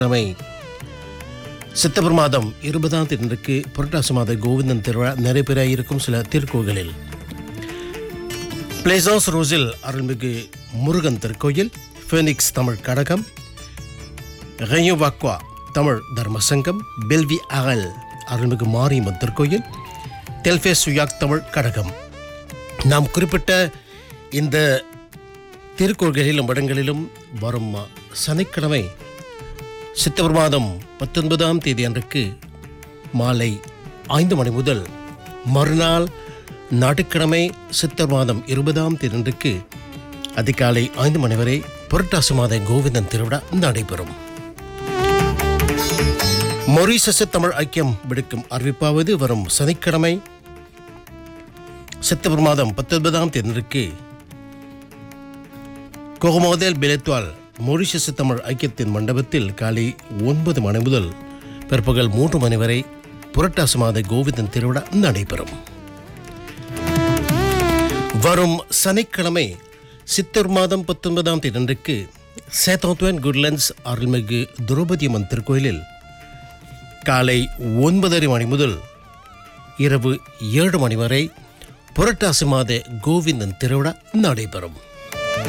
கிழமை செப்டம்பர் மாதம் இருபதாம் தேதிக்கு புரட்டாசி மாத கோவிந்தன் திருவிழா நடைபெற இருக்கும் சில திருக்கோயிலில் பிளேசாஸ் ரோஸில் அருள்மிகு முருகன் திருக்கோயில் ஃபேனிக்ஸ் தமிழ் கடகம் ரெயுவாக்வா தமிழ் தர்மசங்கம் பெல்வி அகல் அருள்மிகு மாரியம்மன் திருக்கோயில் தெல்ஃபே சுயாக் தமிழ் கடகம் நாம் குறிப்பிட்ட இந்த திருக்கோள்களிலும் இடங்களிலும் வரும் சனிக்கிழமை செப்டம்பர் மாதம் பத்தொன்பதாம் தேதி அன்றைக்கு மாலை ஐந்து மணி முதல் மறுநாள் ஞாயிற்றுக்கிழமை செப்டம்பர் மாதம் இருபதாம் தேதி அன்றைக்கு அதிகாலை ஐந்து மணி வரை புரட்டாசி மாத கோவிந்தன் திருவிழா நடைபெறும் மொரீசஸ் தமிழ் ஐக்கியம் விடுக்கும் அறிவிப்பாவது வரும் சனிக்கிழமை செப்டம்பர் மாதம் பத்தொன்பதாம் தேதிக்கு கொகமோதல் பிலத்வால் மொரிஷஸ் தமிழ் ஐக்கியத்தின் மண்டபத்தில் காலை ஒன்பது மணி முதல் பிற்பகல் மூன்று மணி வரை புரட்டாசி மாத கோவிந்தன் திருவிழா நடைபெறும் வரும் சனிக்கிழமை சித்தர் மாதம் பத்தொன்பதாம் தேதிக்கு சேத்தோத்வன் குட்லண்ட்ஸ் அருள்மிகு திரௌபதி அம்மன் திருக்கோயிலில் காலை ஒன்பதரை மணி முதல் இரவு ஏழு மணி வரை புரட்டாசி மாத கோவிந்தன் திருவிழா நடைபெறும்